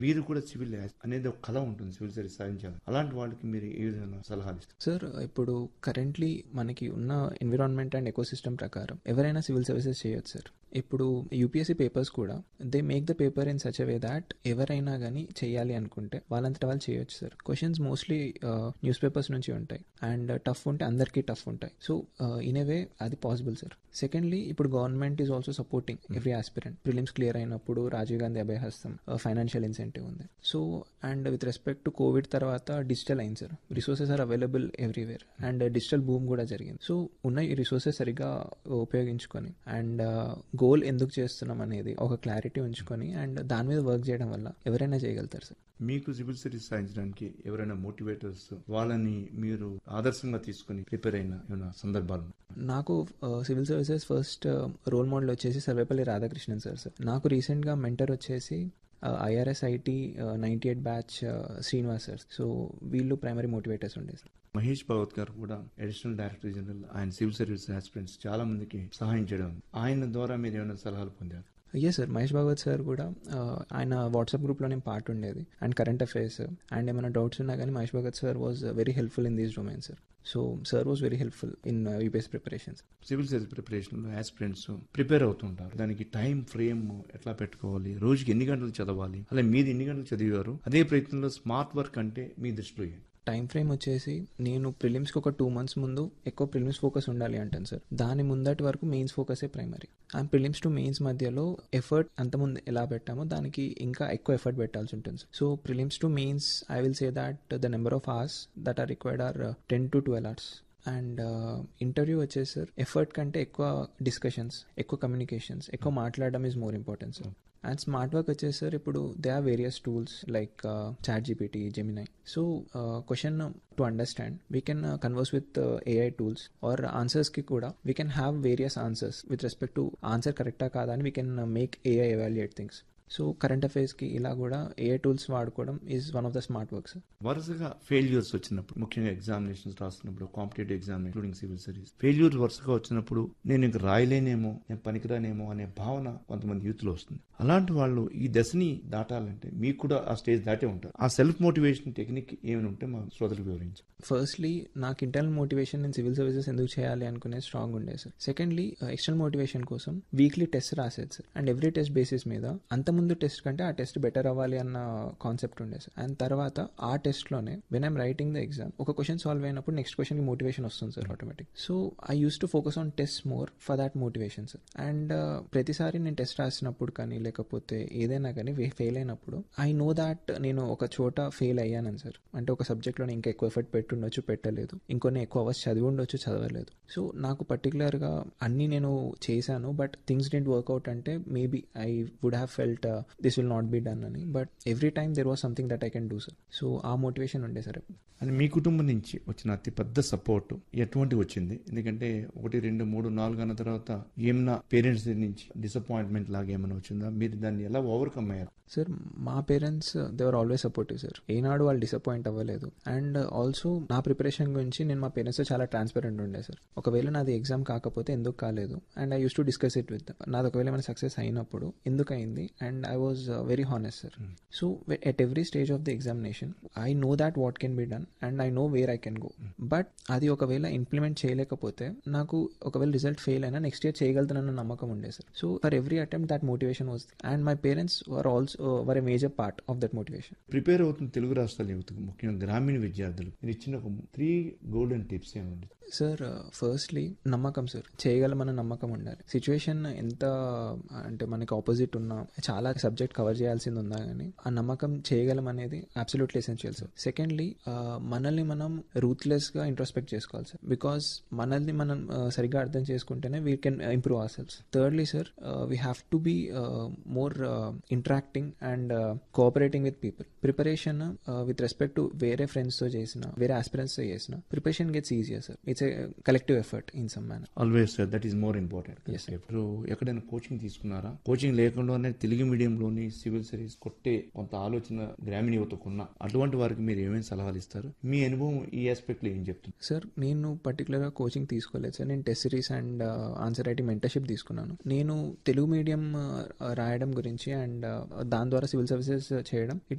మీరు కూడా సివిల్ అనేది ఒక కళ ఉంటుంది సివిల్ సర్వీస్ సాధించాలి అలాంటి వాళ్ళకి మీరు ఏ విధంగా సలహాలు ఇస్తారు సార్ ఇప్పుడు కరెంట్లీ మనకి ఉన్న ఎన్విరాన్మెంట్ అండ్ ఎకోసిస్టమ్ ప్రకారం ఎవరైనా సివిల్ సర్వీసెస్ చేయొచ్చు సార్ ఇప్పుడు యూపీఎస్సీ పేపర్స్ కూడా they make the paper in such way that ఎవరైనా కానీ చేయాలి అనుకుంటే వాళ్ళంతటా వాళ్ళు చేయొచ్చు sir questions mostly news papers నుంచి ఉంటాయి అండ్ టఫ్ ఉంటే అందరికీ టఫ్ ఉంటాయి సో ఇన్ ఏ వే అది పాసిబుల్ సార్ సెకండ్లీ ఇప్పుడు government is also supporting every aspirant prelims clear అయినప్పుడు రాజీవ్ గాంధీ అభయహస్తం ఫైనాన్షియల్ ఇన్సెంటివ్ ఉంది so and with respect to covid తర్వాత డిజిటల్ అయింది sir resources are available everywhere and digital boom కూడా జరిగింది so ఉన్న ఈ రిసోర్సెస్ సరిగా ఉపయోగించుకొని అండ్ గోల్ ఎందుకు చేస్తున్నాం అనేది ఒక క్లారిటీ ఉంచుకొని అండ్ దాని మీద వర్క్ చేయడం వల్ల ఎవరైనా చేయగలుగుతారు సార్ మీకు సివిల్ సర్వీస్ సాధించడానికి ఎవరైనా మోటివేటర్స్ వాళ్ళని మీరు ఆదర్శంగా తీసుకుని ప్రిపేర్ అయిన ఏమైనా సందర్భాలు నాకు civil services first role model వచ్చేసి సర్వేపల్లి రాధాకృష్ణన్ సార్ సార్ నాకు రీసెంట్గా మెంటర్ వచ్చేసి IRS IT ninety eight batch Srinivas sir so వీళ్ళు ప్రైమరీ మోటివేటర్స్ ఉండే సార్ మహేష్ భగవత్ గారు కూడా అడిషనల్ డైరెక్టర్ జనరల్ ఆయన సివిల్ సర్వీస్ ఆస్పిరెంట్స్ చాలా మందికి సహాయం చేయడం ఆయన ద్వారా మీరు ఏమైనా సలహాలు పొందారు yes sir Mahesh Bhagwat sir కూడా ఆయన వాట్సాప్ గ్రూప్లో నేను పార్ట్ ఉండేది అండ్ కరెంట్ అఫైర్స్ అండ్ ఏమైనా డౌట్స్ ఉన్నా కానీ Mahesh Bhagat sir was very helpful in these domain sir so sir was very helpful in UPSC preparations civil service ప్రిపరేషన్లో ఆస్పిరెంట్స్ ప్రిపేర్ అవుతుంటారు దానికి టైం ఫ్రేమ్ ఎట్లా పెట్టుకోవాలి రోజుకి ఎన్ని గంటలు చదవాలి అలా మీరు ఎన్ని గంటలు చదివారు అదే ప్రయత్నంలో స్మార్ట్ వర్క్ అంటే మీ దృష్టిలో ఏంటి టైం ఫ్రేమ్ వచ్చేసి నేను ప్రిలిమ్స్కి ఒక టూ మంత్స్ ముందు ఎక్కువ ప్రిలిమ్స్ ఫోకస్ ఉండాలి అంటాను సార్ దాని ముందటి వరకు మెయిన్స్ ఫోకసే primary and prelims to mains మధ్యలో ఎఫర్ట్ అంతకుముందు ఎలా పెట్టామో దానికి ఇంకా ఎక్కువ ఎఫర్ట్ పెట్టాల్సి ఉంటుంది so prelims to mains I will say that the number of hours that are required are ten to twelve hours and interview వచ్చేసి సార్ ఎఫర్ట్ కంటే ఎక్కువ డిస్కషన్స్ ఎక్కువ కమ్యూనికేషన్స్ ఎక్కువ మాట్లాడడం is more important sir and smart work వచ్చేసి sir ఇప్పుడు they are various tools like chat GPT Gemini so question to understand we can converse with AI tools or ఆన్సర్స్కి కూడా we can have various answers with respect to answer కరెక్టా కాదా అని we can make AI evaluate things so current అఫైర్స్కి ఇలా కూడా AI tools వాడుకోవడం is one of the smart works వరుసగా ఫెయిల్యూర్స్ వచ్చినప్పుడు ముఖ్యంగా ఎగ్జామినేషన్స్ రాస్తున్నప్పుడు competitive exam including civil service failure వరుసగా వచ్చినప్పుడు నేను ఇంక రాయలేనేమో నేను పనికిరానేమో అనే భావన కొంతమంది యూత్ లో వస్తుంది అలాంటి వాళ్ళు ఈ దశని దాటాలంటే మీకు కూడా ఆ స్టేజ్ దాటే ఉంటారు ఆ సెల్ఫ్ మోటివేషన్ టెక్నిక్ ఏమైనా ఉంటే మా శ్రోతలకు వివరించు ఫస్ట్లీ నాకు ఇంటర్నల్ మోటివేషన్ నేను సివిల్ సర్వీసెస్ ఎందుకు చేయాలి అనుకునే స్ట్రాంగ్ ఉండే సార్ సెకండ్లీ ఎక్స్టర్నల్ మోటివేషన్ కోసం వీక్లీ టెస్ట్ రాసేది sir and every test basis మీద అంతకుముందు టెస్ట్ కంటే ఆ టెస్ట్ బెటర్ అవ్వాలి అన్న కాన్సెప్ట్ ఉండే సార్ అండ్ తర్వాత ఆ టెస్ట్లోనే when I'm writing the exam ఒక క్వశ్చన్ సాల్వ్ అయినప్పుడు నెక్స్ట్ క్వశ్చన్కి మోటివేషన్ వస్తుంది sir automatic so I use to focus on test more for that motivation sir and ప్రతిసారి నేను టెస్ట్ రాసినప్పుడు కానీ లేకపోతే ఏదైనా కానీ ఫెయిల్ అయినప్పుడు ఐ నో దాట్ నేను ఒక చోట ఫెయిల్ అయ్యానని సార్ అంటే ఒక సబ్జెక్ట్లో ఇంకా ఎక్కువ ఎఫర్ట్ పెట్టుండొచ్చు పెట్టలేదు ఇంకొన్ని ఎక్కువ అవర్స్ చదివి ఉండొచ్చు చదవలేదు సో నాకు పర్టికులర్గా అన్నీ నేను చేశాను బట్ థింగ్స్ డెంట్ వర్క్అవుట్ అంటే maybe I would have felt this will not be done అని but every time there was something that I can do sir so ఆ మోటివేషన్ ఉండే సార్ అని మీ కుటుంబం నుంచి వచ్చిన అతి పెద్ద సపోర్ట్ ఎటువంటి వచ్చింది ఎందుకంటే ఒకటి రెండు మూడు నాలుగు అన్న తర్వాత ఏమన్నా పేరెంట్స్ నుంచి డిసప్పాయింట్మెంట్ లాగా ఏమైనా వచ్చిందా మీరు దాన్ని ఎలా ఓవర్కమ్ అయ్యారు సార్ మా parents they were always supportive sir ఏనాడు వాళ్ళు డిసప్పాయింట్ అవ్వలేదు అండ్ ఆల్సో నా ప్రిపరేషన్ గురించి నేను మా పేరెంట్స్ చాలా ట్రాన్స్పరెంట్ ఉండే సార్ ఒకవేళ నాది ఎగ్జామ్ కాకపోతే ఎందుకు కాలేదు and I use to discuss it with నాది ఒకవేళ ఏమైనా సక్సెస్ అయినప్పుడు ఎందుకు అయింది and I was very honest sir so at every stage of the examination I know that what can be done and I know where I can go but అది ఒకవేళ implement చేయలేకపోతే నాకు ఒకవేళ రిజల్ట్ ఫెయిల్ అయినా next year చేయగలుగుతానన్న నమ్మకం ఉండే sir so for every attempt that motivation was and my parents were also were a major part of that motivation prepare అవుతున్న తెలుగు రాష్ట్రాల యువతకు ముఖ్యంగా గ్రామీణ విద్యార్థులు మీరు ఇచ్చిన ఒక త్రీ గోల్డెన్ టిప్స్ ఏమండి సార్ ఫస్ట్లీ నమ్మకం సార్ చేయగలమన్న నమ్మకం ఉండాలి సిచ్యువేషన్ ఎంత అంటే మనకి ఆపోజిట్ ఉన్నా చాలా సబ్జెక్ట్ కవర్ చేయాల్సింది ఉందా కానీ ఆ నమ్మకం చేయగలం అనేది అబ్సల్యూట్లీ ఎసెన్షియల్ సార్ సెకండ్లీ మనల్ని మనం రూత్లెస్ గా ఇంట్రోస్పెక్ట్ చేసుకోవాలి సార్ బికాస్ మనల్ని మనం సరిగ్గా అర్థం చేసుకుంటేనే we can improve our selves thirdly sir we have to be more interacting and cooperating with people preparation with respect to వేరే ఫ్రెండ్స్ తో చేసిన వేరే ఆస్పిరెంట్స్ తో చేసిన preparation gets easier sir it's it's collective effort in some man always that is more important Yes, ఇప్పుడు ఎక్కడైనా coaching తీసుకున్నారా coaching లేకుండానే తెలుగు మీడియంలోని సివిల్ సర్వీస్ కొట్టే కొంత ఆలోచన గ్రామీణ యువతకున్న అటువంటి వారికి మీరు ఏమేమి సలహాలు ఇస్తారు మీ అనుభవం ఈ ఆస్పెక్ట్ లో ఏం చెప్తుంది సార్ నేను పర్టికులర్గా కోచింగ్ తీసుకోలేదు సార్ నేను test series and answer writing mentorship తీసుకున్నాను నేను తెలుగు మీడియం రాయడం గురించి అండ్ దాని ద్వారా సివిల్ సర్వీసెస్ చేయడం ఇట్